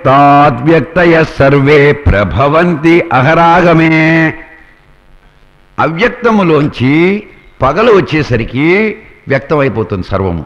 అవ్యక్తాద్వ్యక్తయ survey ప్రభవంతి అహరాగమే అవ్యక్తములోంచి పగలు వచ్చేసరికి వ్యక్తమైపోతుంది సర్వము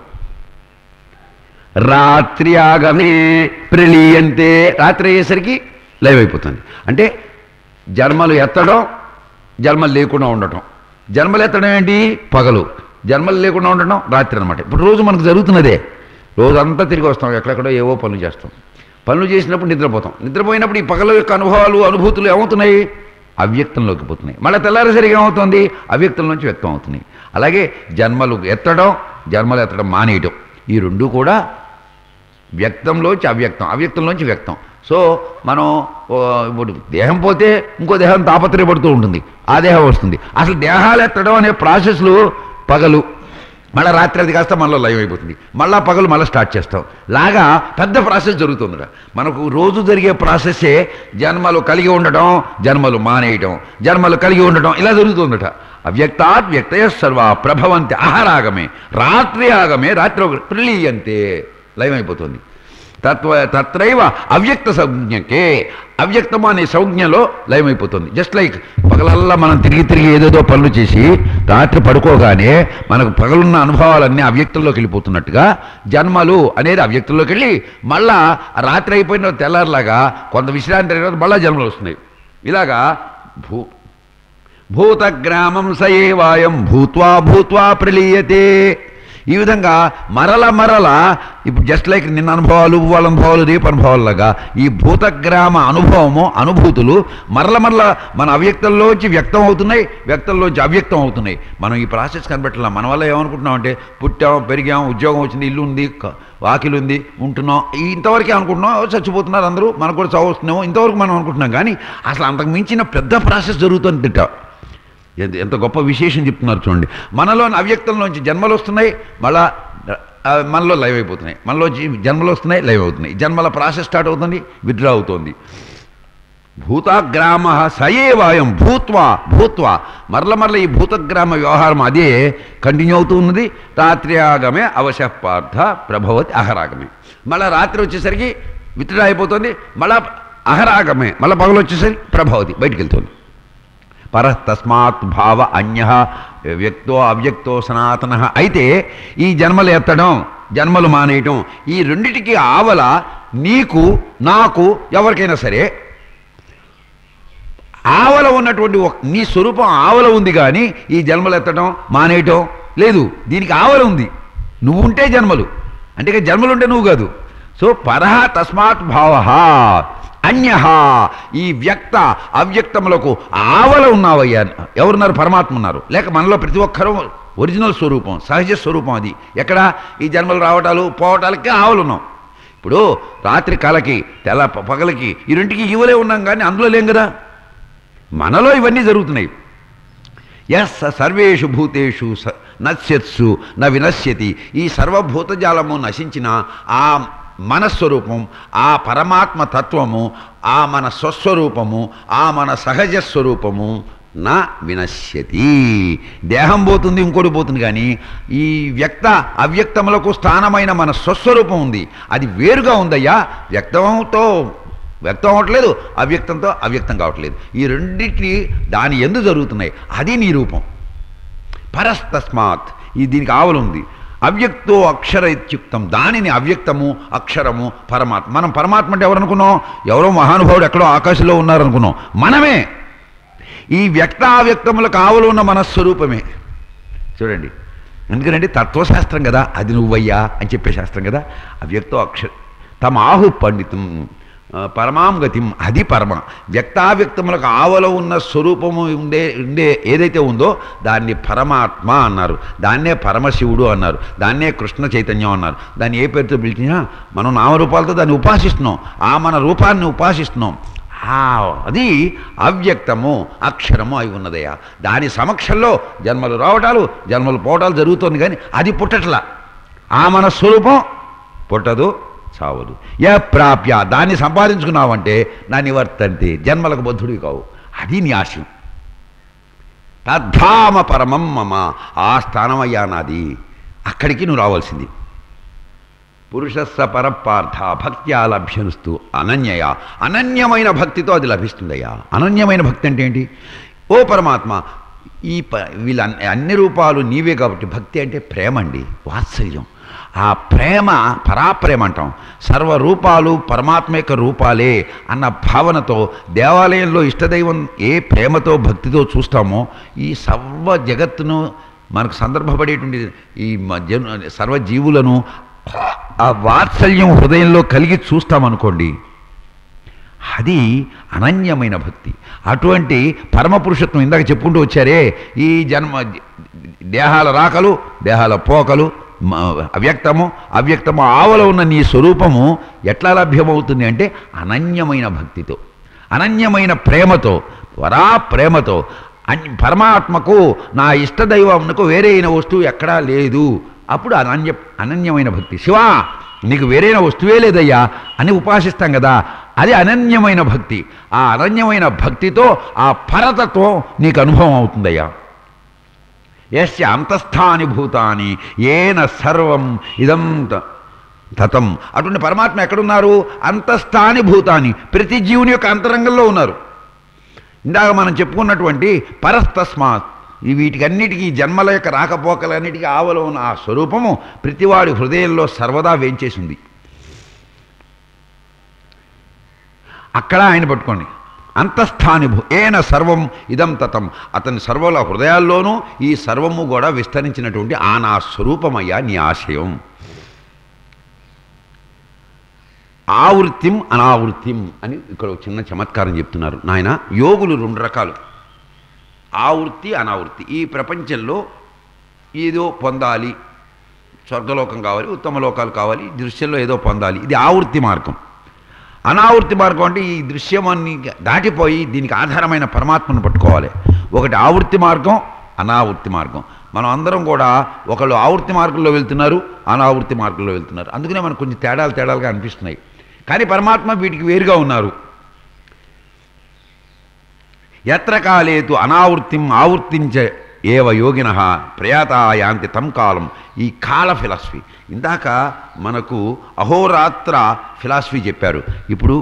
రాత్రి ఆగమే ప్రళీయంతే రాత్రి అయ్యేసరికి లైవ్ అయిపోతుంది అంటే జన్మలు ఎత్తడం జన్మలు లేకుండా ఉండటం జన్మలు ఎత్తడం ఏంటి పగలు జన్మలు లేకుండా ఉండటం రాత్రి అనమాట ఇప్పుడు రోజు మనకు జరుగుతున్నదే రోజంతా తిరిగి వస్తాం ఎక్కడెక్కడో ఏవో పనులు చేస్తాం పనులు చేసినప్పుడు నిద్రపోతాం నిద్రపోయినప్పుడు ఈ పగల యొక్క అనుభవాలు అనుభూతులు ఏమవుతున్నాయి అవ్యక్తంలోకి పోతున్నాయి మళ్ళీ తెల్లారేసరికి ఏమవుతుంది అవ్యక్తం నుంచి వ్యక్తం అవుతున్నాయి అలాగే జన్మలు ఎత్తడం జన్మలు ఎత్తడం మానేయటం ఈ రెండు కూడా వ్యక్తంలోంచి అవ్యక్తం అవ్యక్తంలోంచి వ్యక్తం సో మనం ఓ, ఇప్పుడు దేహం పోతే ఇంకో దేహం తాపత్రయపడుతూ ఉంటుంది ఆ దేహం వస్తుంది అసలు దేహాలు ఎత్తడం అనే ప్రాసెస్లు పగలు మళ్ళీ రాత్రి అది కాస్త మనలో లైవ్ అయిపోతుంది మళ్ళా పగలు మళ్ళీ స్టార్ట్ చేస్తాం లాగా పెద్ద ప్రాసెస్ జరుగుతుందిట మనకు రోజు జరిగే ప్రాసెస్సే జన్మలు కలిగి ఉండటం జన్మలు మానేయటం జన్మలు కలిగి ఉండటం ఇలా జరుగుతుందట అవ్యక్తాత్ వ్యక్తయ సర్వ ప్రభవంతి ఆహారాగమే రాత్రి ఆగమే రాత్రి ఒక ప్రిలీయంతే లైవ్ అయిపోతుంది తత్వ తత్రైవ అవ్యక్త సంజ్ఞకే అవ్యక్తము అనే సంజ్ఞలో లయమైపోతుంది జస్ట్ లైక్ పగలల్లా మనం తిరిగి తిరిగి ఏదేదో పనులు చేసి రాత్రి పడుకోగానే మనకు పగలున్న అనుభవాలన్నీ అవ్యక్తంలోకి వెళ్ళిపోతున్నట్టుగా జన్మలు అనేది అవ్యక్తంలోకి వెళ్ళి మళ్ళా రాత్రి అయిపోయిన తెల్లారిలాగా కొంత విశ్రాంతి అయిన తర్వాత మళ్ళా జన్మలు వస్తున్నాయి ఇలాగా భూ భూతగ్రామం సయేవాయం భూత్వా భూత్వా ప్రలీయతే ఈ విధంగా మరల మరల ఇప్పుడు జస్ట్ లైక్ నిన్న అనుభవాలు వాళ్ళ అనుభవాలు రేపు అనుభవాలులాగా ఈ భూతగ్రామ అనుభవము అనుభూతులు మరల మరల మన అవ్యక్తంలోంచి వ్యక్తం అవుతున్నాయి వ్యక్తంలోంచి అవ్యక్తం అవుతున్నాయి మనం ఈ ప్రాసెస్ కనిపెట్టాల మన వల్ల ఏమనుకుంటున్నాం అంటే పుట్టాం పెరిగాం ఉద్యోగం వచ్చింది ఇల్లు ఉంది క- వాకిలు ఉంది ఉంటున్నాం ఈ ఇంతవరకే అనుకుంటున్నాం "ఓ, చచ్చిపోతున్నారు అందరూ మనకు కూడా చావు వస్తున్నామో ఇంతవరకు మనం అనుకుంటున్నాం కానీ అసలు అంతకు మించిన పెద్ద ప్రాసెస్ జరుగుతుంది తిట్ట ఎంత ఎంత గొప్ప విశేషం చెప్తున్నారు చూడండి మనలోని అవ్యక్తంలోంచి జన్మలు వస్తున్నాయి మళ్ళా ఆ, మనలో లైవ్ అయిపోతున్నాయి మనలోంచి జన్మలు వస్తున్నాయి లైవ్ అవుతున్నాయి జన్మల ప్రాసెస్ స్టార్ట్ అవుతుంది విత్డ్రా అవుతుంది భూతగ్రామ సయేవాయం భూత్వా భూత్వా మరల మరల ఈ భూతగ్రామ వ్యవహారం అదే కంటిన్యూ అవుతూ ఉన్నది రాత్రి ఆగమే అవశ పార్థ ప్రభవతి అహరాగమే మళ్ళీ రాత్రి వచ్చేసరికి విత్డ్రా అయిపోతుంది మళ్ళా అహరాగమే మళ్ళీ పగలు వచ్చేసరికి ప్రభవతి బయటికి వెళ్తుంది పర తస్మాత్ భావ అన్య వ్యక్తో అవ్యక్తో సనాతన అయితే ఈ జన్మలు ఎత్తడం జన్మలు మానేయటం ఈ రెండిటికి ఆవల నీకు నాకు ఎవరికైనా సరే ఆవల ఉన్నటువంటి ఒక నీ స్వరూపం ఆవల ఉంది కానీ ఈ జన్మలు ఎత్తడం మానేయటం లేదు దీనికి ఆవల ఉంది నువ్వు ఉంటే జన్మలు అంటే ఇక జన్మలు ఉంటే నువ్వు కాదు సో పరహ తస్మాత్ భావ అన్య ఈ వ్యక్త అవ్యక్తములకు ఆవల ఉన్నావయ్యా ఎవరున్నారు పరమాత్మ ఉన్నారు లేక మనలో ప్రతి ఒక్కరూ ఒరిజినల్ స్వరూపం సహజ స్వరూపం అది ఎక్కడ ఈ జన్మలు రావటాలు పోవటాలకి ఆవలు ఉన్నాం ఇప్పుడు రాత్రి కళకి తెల్ల ప- పగలకి ఈ రెంటికి ఈవలే ఉన్నాం కానీ అందులో లేం కదా మనలో ఇవన్నీ జరుగుతున్నాయి ఎస్ సర్వేషు భూతేషు స నశ్యత్సు న వినశ్యతి ఈ సర్వభూతజాలము నశించిన ఆ మనస్వరూపం ఆ పరమాత్మ తత్వము ఆ మన స్వస్వరూపము ఆ మన సహజ స్వరూపము నా వినశ్యతి దేహం పోతుంది ఇంకోటి పోతుంది కానీ ఈ వ్యక్త అవ్యక్తములకు స్థానమైన మన స్వస్వరూపం ఉంది అది వేరుగా ఉందయ్యా వ్యక్తంతో వ్యక్తం అవ్వట్లేదు అవ్యక్తంతో అవ్యక్తం కావట్లేదు ఈ రెండింటిని దాని ఎందు జరుగుతున్నాయి అది నీ రూపం పరస్తస్మాత్ ఈ దీనికి ఆవలు ఉంది అవ్యక్తో అక్షర ఇత్యుక్తం దానిని అవ్యక్తము అక్షరము పరమాత్మ మనం పరమాత్మ అంటే ఎవరు అనుకున్నాం ఎవరో మహానుభావుడు ఎక్కడో ఆకాశంలో ఉన్నారనుకున్నాం మనమే ఈ వ్యక్తావ్యక్తములకు ఆవలు ఉన్న మనస్వరూపమే చూడండి ఎందుకంటే తత్వశాస్త్రం కదా అది నువ్వయ్యా అని చెప్పే శాస్త్రం కదా అవ్యక్తో అక్షర తమ ఆహు పండితం ఆ, పరమాం గతిం అది పరమ వ్యక్తావ్యక్తములకు ఆవలో ఉన్న స్వరూపము ఉండే ఉండే ఏదైతే ఉందో దాన్ని పరమాత్మ అన్నారు దాన్నే పరమశివుడు అన్నారు దాన్నే కృష్ణ చైతన్యం అన్నారు దాన్ని ఏ పేరుతో పిలిచినా మనం నామరూపాలతో దాన్ని ఉపాసిస్తున్నాం ఆ మన రూపాన్ని ఉపాసిస్తున్నాం ఆ అది అవ్యక్తము అక్షరము అయి ఉన్నదయ్యా దాని సమక్షంలో జన్మలు రావటాలు జన్మలు పోవటాలు జరుగుతుంది కానీ అది పుట్టట్లా ఆ మన స్వరూపం పుట్టదు చావదు ఏ ప్రాప్య దాన్ని సంపాదించుకున్నావంటే నా నివర్తంతే జన్మలకు బద్ధుడివి కావు అది నీ ఆశయం తద్ధామ పరమం మమ ఆ స్థానమయ్యా నాది అక్కడికి నువ్వు రావాల్సింది పురుషస్స పరపార్థ భక్త్యా లభ్యనుస్తూ అనన్యయ అనన్యమైన భక్తితో అది లభిస్తుందయ్యా అనన్యమైన భక్తి అంటే ఏంటి ఓ పరమాత్మ ఈ ప వీళ్ళ అన్ని- అన్ని రూపాలు నీవే కాబట్టి భక్తి అంటే ప్రేమ అండి వాత్సల్యం ఆ ప్రేమ పరాప్రేమ అంటాం సర్వరూపాలు పరమాత్మ యొక్క రూపాలే అన్న భావనతో దేవాలయంలో ఇష్టదైవం ఏ ప్రేమతో భక్తితో చూస్తామో ఈ సర్వ జగత్తును మనకు సందర్భపడేటువంటి ఈ మ- జను సర్వజీవులను ఆ వాత్సల్యం హృదయంలో కలిగి చూస్తామనుకోండి అది అనన్యమైన భక్తి అటువంటి పరమపురుషత్వం ఇందాక చెప్పుకుంటూ వచ్చారే ఈ జన్మ దేహాల రాకలు దేహాల పోకలు మ- అవ్యక్తము అవ్యక్తము ఆవల ఉన్న నీ స్వరూపము ఎట్లా లభ్యమవుతుంది అంటే అనన్యమైన భక్తితో అనన్యమైన ప్రేమతో వరా ప్రేమతో అన్- పరమాత్మకు నా ఇష్టదైవమునకు వేరే అయిన వస్తువు ఎక్కడా లేదు అప్పుడు అనన్య అనన్యమైన భక్తి శివా నీకు వేరైన వస్తువే లేదయ్యా అని ఉపాసిస్తాం కదా అది అనన్యమైన భక్తి ఆ అనన్యమైన భక్తితో ఆ పరతత్వం నీకు అనుభవం అవుతుందయ్యా యస్య అంతస్థాని భూతాని ఏన సర్వం ఇదం త- తతం అటువంటి పరమాత్మ ఎక్కడున్నారు అంతస్థాని భూతాని ప్రతి జీవుని యొక్క అంతరంగంలో ఉన్నారు ఇందాక మనం చెప్పుకున్నటువంటి పరస్తస్మాత్ ఈ వీటికన్నిటికీ ఈ జన్మల యొక్క రాకపోకలన్నిటికీ ఆవలో ఉన్న ఆ స్వరూపము ప్రతివాడి హృదయంలో సర్వదా వేంచేసింది అక్కడ ఆయన పట్టుకోండి అంతస్థాని భూ ఏన సర్వం ఇదం తతం అతని సర్వల హృదయాల్లోనూ ఈ సర్వము కూడా విస్తరించినటువంటి ఆ నా స్వరూపమయ్యా నీ ఆశయం ఆవృత్తిం అనావృత్తిం అని ఇక్కడ ఒక చిన్న చమత్కారం చెప్తున్నారు నాయన యోగులు రెండు రకాలు ఆవృత్తి అనావృత్తి ఈ ప్రపంచంలో ఏదో పొందాలి స్వర్గలోకం కావాలి ఉత్తమ లోకాలు కావాలి ఈ దృశ్యంలో ఏదో పొందాలి ఇది ఆవృత్తి మార్గం అనావృత్తి మార్గం అంటే ఈ దృశ్యమాన్ని దాటిపోయి దీనికి ఆధారమైన పరమాత్మను పట్టుకోవాలి ఒకటి ఆవృత్తి మార్గం అనావృత్తి మార్గం మనం అందరం కూడా ఒకళ్ళు ఆవృత్తి మార్గంలో వెళ్తున్నారు అనావృత్తి మార్గంలో వెళ్తున్నారు అందుకనే మనకు కొంచెం తేడాలు తేడాలుగా అనిపిస్తున్నాయి కానీ పరమాత్మ వీటికి వేరుగా ఉన్నారు ఎత్ర కాలేతు అనావృత్తిం ఆవృత్తించ ఏవ యోగిన ప్రయాతా యాంతి తం కాలం ఈ కాల ఫిలాసఫీ ఇందాక మనకు అహోరాత్ర ఫిలాసఫీ చెప్పారు ఇప్పుడు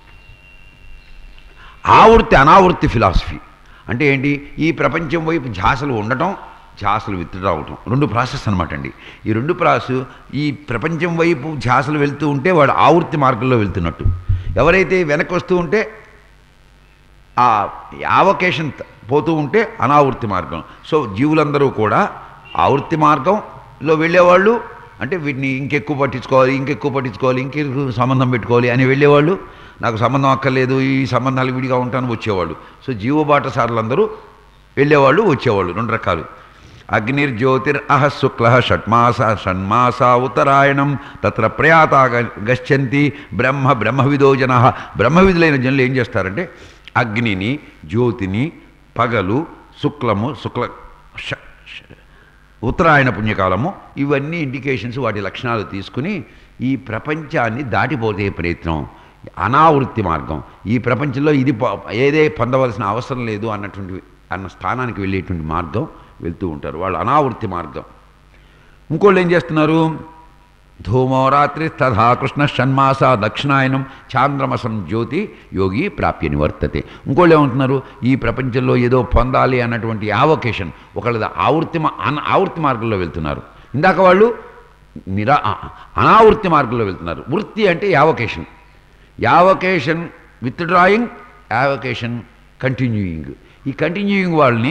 ఆవృత్తి అనావృత్తి ఫిలాసఫీ అంటే ఏంటి ఈ ప్రపంచం వైపు ఝాసలు ఉండటం ఝాసలు విత్తుడు అవటం రెండు ప్రాసెస్ అనమాట అండి ఈ రెండు ప్రాసెస్ ఈ ప్రపంచం వైపు ఝాసలు వెళ్తూ ఉంటే వాడు ఆవృత్తి మార్గంలో వెళ్తున్నట్టు ఎవరైతే వెనక్కి వస్తూ ఉంటే ఆ యావకేషన్ త- పోతూ ఉంటే అనావృత్తి మార్గం సో జీవులందరూ కూడా ఆవృత్తి మార్గంలో వెళ్ళేవాళ్ళు అంటే వీటిని ఇంకెక్కువ పట్టించుకోవాలి ఇంకెక్కువ పట్టించుకోవాలి ఇంకెక్కువ సంబంధం పెట్టుకోవాలి అని వెళ్ళేవాళ్ళు నాకు సంబంధం అక్కర్లేదు ఈ సంబంధాలు విడిగా ఉంటాను వచ్చేవాళ్ళు సో జీవబాటసారులందరూ వెళ్ళేవాళ్ళు వచ్చేవాళ్ళు రెండు రకాలు అగ్నిర్జ్యోతిర్ అహ శుక్ల షట్మాస షణ్మాస ఉత్తరాయణం తత్ర ప్రయాత గచ్చంతి బ్రహ్మ బ్రహ్మవిదో జన బ్రహ్మవిధులైన జనులు ఏం చేస్తారంటే అగ్నిని జ్యోతిని పగలు శుక్లము శుక్ల ష- ష- ఉత్తరాయణ పుణ్యకాలము ఇవన్నీ ఇండికేషన్స్ వాటి లక్షణాలు తీసుకుని ఈ ప్రపంచాన్ని దాటిపోతే ప్రయత్నం అనావృత్తి మార్గం ఈ ప్రపంచంలో ఇది పొ- ఏదే పొందవలసిన అవసరం లేదు అన్నటువంటి అన్న స్థానానికి వెళ్ళేటువంటి మార్గం వెళ్తూ ఉంటారు వాళ్ళు అనావృత్తి మార్గం ఇంకోళ్ళు ఏం చేస్తున్నారు ధూమో రాత్రి తథా కృష్ణ షణ్మాస దక్షిణాయనం చాంద్రమసం జ్యోతి యోగి ప్రాప్య నివర్తతే ఇంకోళ్ళు ఏమంటున్నారు ఈ ప్రపంచంలో ఏదో పొందాలి అన్నటువంటి యావకేషన్ ఒకళ్ళది ఆవృత్తి మా- అన ఆవృత్తి మార్గంలో వెళ్తున్నారు ఇందాక వాళ్ళు నిరా ఆ- అనావృత్తి మార్గంలో వెళ్తున్నారు వృత్తి అంటే avocation avocation with drawing avocation continuing ఈ కంటిన్యూయింగ్ వాళ్ళని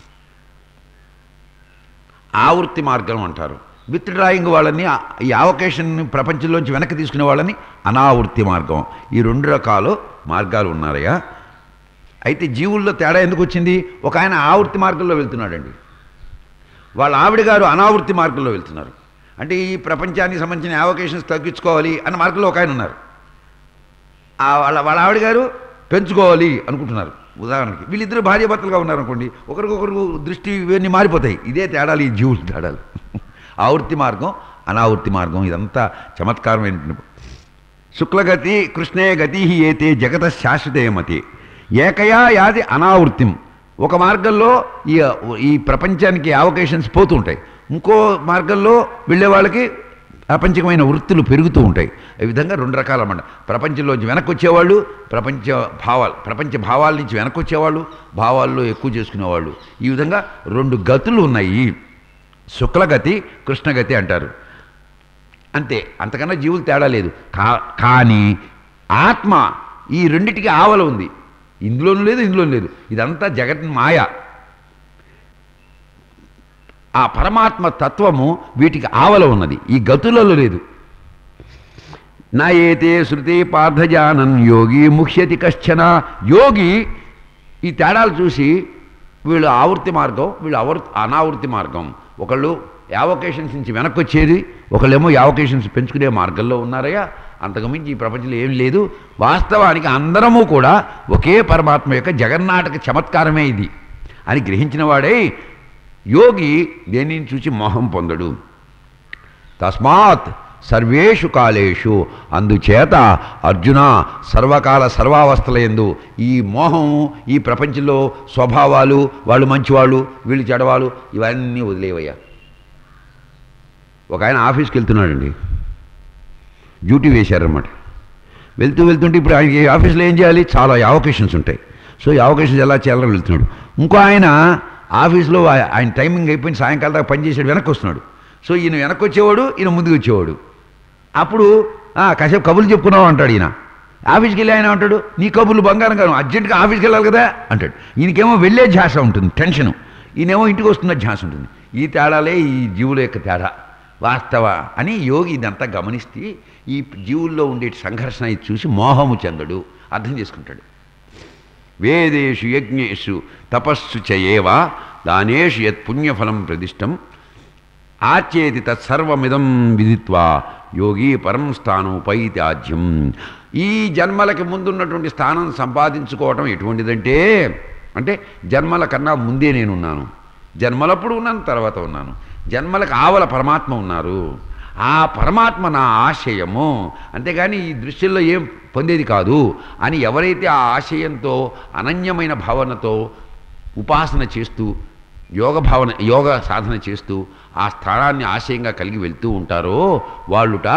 ఆవృత్తి మార్గం అంటారు విత్ డ్రాయింగ్ వాళ్ళని ఆ- ఈ అవకేషన్ ప్రపంచంలోంచి వెనక్కి తీసుకునే వాళ్ళని అనావృత్తి మార్గం ఈ రెండు రకాలు మార్గాలు ఉన్నారయ్యా అయితే జీవుల్లో తేడా ఎందుకు వచ్చింది ఒక ఆయన ఆవృత్తి మార్గంలో వెళ్తున్నాడండి వాళ్ళ ఆవిడ గారు అనావృత్తి మార్గంలో వెళ్తున్నారు అంటే ఈ ప్రపంచానికి సంబంధించిన అవకేషన్స్ తగ్గించుకోవాలి అన్న మార్గంలో ఒక ఆయన ఉన్నారు ఆ వాళ్ళ వాళ్ళ ఆవిడ గారు పెంచుకోవాలి అనుకుంటున్నారు ఉదాహరణకి వీళ్ళిద్దరు భార్యాభర్తలుగా ఉన్నారనుకోండి ఒకరికొకరు దృష్టి ఇవన్నీ మారిపోతాయి ఇదే తేడాలు ఈ జీవులు తేడాలు ఆవృత్తి మార్గం అనావృత్తి మార్గం ఇదంతా చమత్కారమైన శుక్లగతి కృష్ణే గతి ఏతే జగత శాశ్వతేమతి ఏకయా యాది అనావృత్తిం ఒక మార్గంలో ఈ ఈ ప్రపంచానికి అవకేషన్స్ పోతూ ఉంటాయి ఇంకో మార్గంలో వెళ్ళే వాళ్ళకి ప్రాపంచికమైన వృత్తులు పెరుగుతూ ఉంటాయి ఈ విధంగా రెండు రకాలు అన్నమాట ప్రపంచంలోంచి వెనక్కి వచ్చేవాళ్ళు ప్రపంచ భావాలు ప్రపంచ భావాల నుంచి వెనక్కి వచ్చేవాళ్ళు భావాల్లో ఎక్కువ చేసుకునేవాళ్ళు ఈ విధంగా రెండు గతులు ఉన్నాయి శుక్లగతి కృష్ణగతి అంటారు అంతే అంతకన్నా జీవులు తేడా లేదు కా కానీ ఆత్మ ఈ రెండిటికి ఆవల ఉంది ఇందులోనూ లేదు ఇందులోనూ లేదు ఇదంతా జగత్ మాయ ఆ పరమాత్మ తత్వము వీటికి ఆవల ఉన్నది ఈ గతులలో లేదు నా ఏతే శృతి పార్థజానన్ యోగి ముఖ్యతి కశ్చన యోగి ఈ తేడాలు చూసి వీళ్ళు ఆవృత్తి మార్గం వీళ్ళు అవర్ అనావృత్తి మార్గం ఒకళ్ళు యావకేషన్స్ నుంచి వెనక్కి వచ్చేది ఒకళ్ళేమో యావకేషన్స్ పెంచుకునే మార్గంలో ఉన్నారయ్యా అంతకుమించి ఈ ప్రపంచంలో ఏం లేదు వాస్తవానికి అందరము కూడా ఒకే పరమాత్మ యొక్క జగన్నాటక చమత్కారమే ఇది అని గ్రహించిన వాడే యోగి దేనిని చూసి మోహం పొందడు తస్మాత్ సర్వేషు కాలేషు అందుచేత అర్జున సర్వకాల సర్వావస్థల ఎందు ఈ మోహం ఈ ప్రపంచంలో స్వభావాలు వాళ్ళు మంచివాళ్ళు వీళ్ళు చెడవాళ్ళు ఇవన్నీ వదిలేవయ్యా ఒక ఆయన ఆఫీస్కి వెళ్తున్నాడండి డ్యూటీ వేశారన్నమాట వెళ్తూ వెళ్తుంటే ఇప్పుడు ఆయనకి ఆఫీస్లో ఏం చేయాలి చాలా యావకేషన్స్ ఉంటాయి సో యావకేషన్స్ ఎలా చేయాలని వెళ్తున్నాడు ఇంకో ఆయన ఆఫీస్లో ఆ- ఆయన టైమింగ్ అయిపోయిన సాయంకాలం దాకా పనిచేసాడు వెనక్కి వస్తున్నాడు సో ఈయన వెనక్కి వచ్చేవాడు ఈయన ముందుకు వచ్చేవాడు అప్పుడు "ఆ, కాసేపు కబుర్లు చెప్పుకున్నావు అంటాడు ఈయన ఆఫీస్కి వెళ్ళి ఆయన అంటాడు నీ కబుర్లు బంగారం కాదు అర్జెంటుగా ఆఫీస్కి వెళ్ళాలి కదా అంటాడు ఈయనకేమో వెళ్ళే ధ్యాస ఉంటుంది టెన్షను ఈయనేమో ఇంటికి వస్తున్న ధ్యాస ఉంటుంది ఈ తేడాలే ఈ జీవుల యొక్క తేడా వాస్తవ అని యోగి ఇదంతా గమనిస్తే ఈ జీవుల్లో ఉండే సంఘర్షణ ఇది చూసి మోహము చెందడు అర్థం చేసుకుంటాడు వేదేషు యజ్ఞేషు తపస్సు చేయవా దానేషు యత్ పుణ్యఫలం ప్రదిష్టం ఆచేతి తత్సర్వమిదం విదిత్వా యోగి పరం స్థానోపైతి ఆజ్యం ఈ జన్మలకి ముందున్నటువంటి స్థానం సంపాదించుకోవటం ఎటువంటిదంటే అంటే జన్మల కన్నా ముందే నేనున్నాను జన్మలప్పుడు ఉన్నాను తర్వాత ఉన్నాను జన్మలకు ఆవల పరమాత్మ ఉన్నారు ఆ పరమాత్మ నా ఆశయము అంతేగాని ఈ దృశ్యంలో ఏం పొందేది కాదు అని ఎవరైతే ఆ ఆశయంతో అనన్యమైన భావనతో ఉపాసన చేస్తూ యోగ భావన యోగ సాధన చేస్తూ ఆ స్థానాన్ని ఆశయంగా కలిగి వెళ్తూ ఉంటారో వాళ్ళుట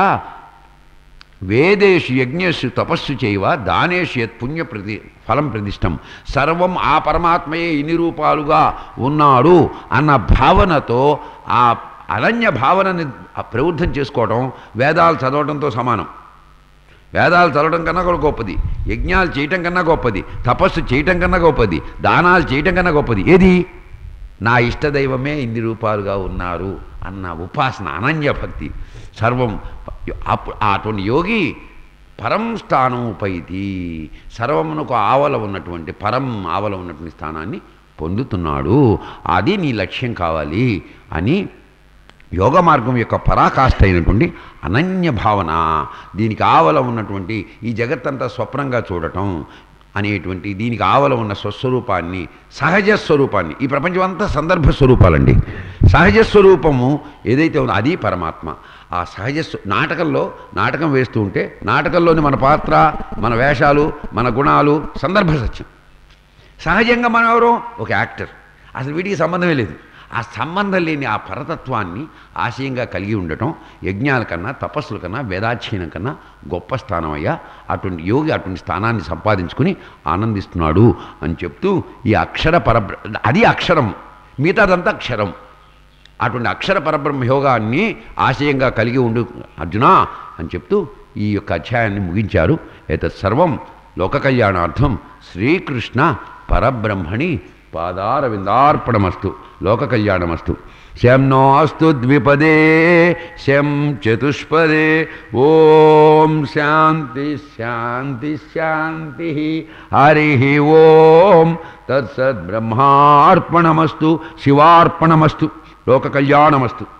వేదేషు యజ్ఞస్సు తపస్సు చేయవ దానేషు యత్ పుణ్య ప్రతి ఫలం ప్రతిష్టం సర్వం ఆ పరమాత్మయే ఇన్ని రూపాలుగా ఉన్నాడు అన్న భావనతో ఆ అనన్య భావనని ప్రవృద్ధం చేసుకోవడం వేదాలు చదవడంతో సమానం వేదాలు చదవడం కన్నా కూడా గొప్పది యజ్ఞాలు చేయటం కన్నా గొప్పది తపస్సు చేయటం కన్నా గొప్పది దానాలు చేయటం కన్నా గొప్పది ఏది నా ఇష్టదైవమే ఇన్ని రూపాలుగా ఉన్నారు అన్న ఉపాసన అనన్య భక్తి సర్వం అప్పు- అటువంటి యోగి పరం స్థానముపైతి సర్వమునకు ఆవల ఉన్నటువంటి పరం ఆవల ఉన్నటువంటి స్థానాన్ని పొందుతున్నాడు అది నీ లక్ష్యం కావాలి అని యోగ మార్గం యొక్క పరాకాష్ఠ అయినటువంటి అనన్య భావన దీనికి ఆవల ఉన్నటువంటి ఈ జగత్తంతా స్వప్నంగా చూడటం అనేటువంటి దీనికి ఆవల ఉన్న స్వస్వరూపాన్ని సహజ స్వరూపాన్ని ఈ ప్రపంచం అంతా సందర్భ స్వరూపాలండి సహజ స్వరూపము ఏదైతే ఉందో అది పరమాత్మ ఆ సహజ స్వ- నాటకంలో నాటకం వేస్తూ ఉంటే నాటకంలోని మన పాత్ర మన వేషాలు మన గుణాలు సందర్భ సత్యం సహజంగా మనం ఎవరు ఒక యాక్టర్ అసలు వీటికి సంబంధమే లేదు ఆ సంబంధం లేని ఆ పరతత్వాన్ని ఆశయంగా కలిగి ఉండటం యజ్ఞాల కన్నా తపస్సుల కన్నా వేదాధ్యయనం కన్నా గొప్ప స్థానం అయ్యా అటువంటి యోగి అటువంటి స్థానాన్ని సంపాదించుకుని ఆనందిస్తున్నాడు అని చెప్తూ ఈ అక్షర పరబ్ర అది అక్షరం మిగతాదంతా అక్షరం అటువంటి అక్షర పరబ్రహ్మ యోగాన్ని ఆశయంగా కలిగి ఉండు అర్జున అని చెప్తూ ఈ యొక్క అధ్యాయాన్ని ముగించారు ఏతత్ సర్వం లోక కళ్యాణార్థం శ్రీకృష్ణ పరబ్రహ్మణి పాదారవిందార్పణమస్తు లోక కళ్యాణమస్తు శం నో అస్తు ద్విపదే శం చతుష్పదే ఓం శాంతి శాంతి శాంతి హరి ఓం తత్సద్బ్రహ్మార్పణమస్తు శివార్పణమస్తు లోక కళ్యాణమస్తు